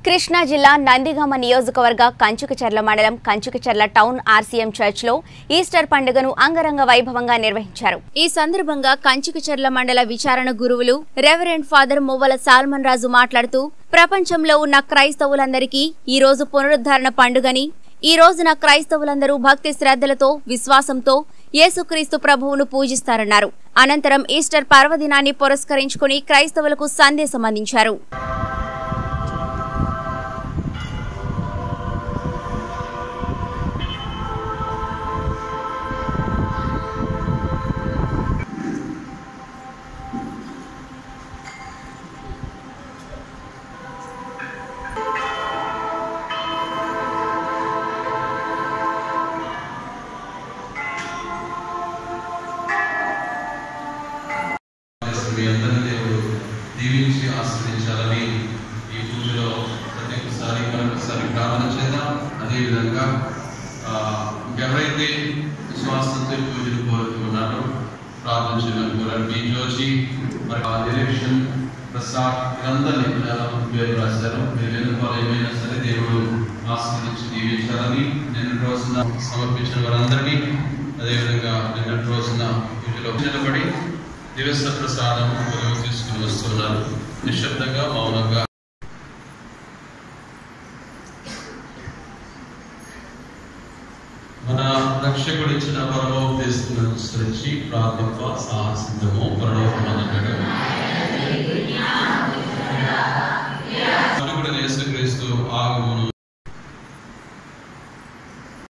కృష్ణా జిల్లా నందిగామ నియోజకవర్గ కంచుకచర్ల మండలం కంచుకచర్ల టౌన్ ఆర్సీఎం చర్చ్లో ఈస్టర్ పండుగను అంగరంగ వైభవంగా నిర్వహించారు ఈ సందర్భంగా కంచుకచర్ల మండల విచారణ గురువులు reverend father Muvvala Solomon Raju మాట్లాడుతూ ప్రపంచంలో ఉన్న క్రైస్తవులందరికీ ఈ రోజు పునరుద్ధరణ పండుగని ఈ రోజున క్రైస్తవులందరూ భక్తి శ్రద్ధలతో విశ్వాసంతో యేసుక్రీస్తు ప్రభువును పూజిస్తారన్నారు అనంతరం ఈస్టర్ పర్వదినాన్ని పురస్కరించుకుని క్రైస్తవులకు సందేశం అందించారు చేసిన మీ అందరినీ దేవుడు దీవించి ఆశ్రయించాలని ఈ పూజలో ప్రతి ఒక్కసారి మరొకసారి ప్రార్థన చేద్దాం అదేవిధంగా ఆ, ఎవరైతే విశ్వాసంతో ఈ పూజలు కోరుతూ ఉన్నారో ప్రార్థన చేయమని కోరారు బి జోజీ మరి ఆ డైరెక్షన్ ప్రసాద్ వీరందరినీ చాలా పేరు రాశారు మీరు వెనుక ఏమైనా సరే దేవుడు ఆశ్రయించి దీవించాలని నిన్న రోజున సమర్పించిన వారందరినీ అదేవిధంగా నిన్నటి రోజున పూజలో నిలబడి దివస ప్రసాదం కొలువు తీసుకుని వస్తున్నారు నిశ్శబ్దంగా మౌనంగా మన రక్షకుడు ఇచ్చిన పరమోపదేశం అనుసరించి ప్రార్థిత్వ సాహసిద్ధము పరలోకమన్నట్టు రక్షకుడు యేసుక్రీస్తు ఆగమును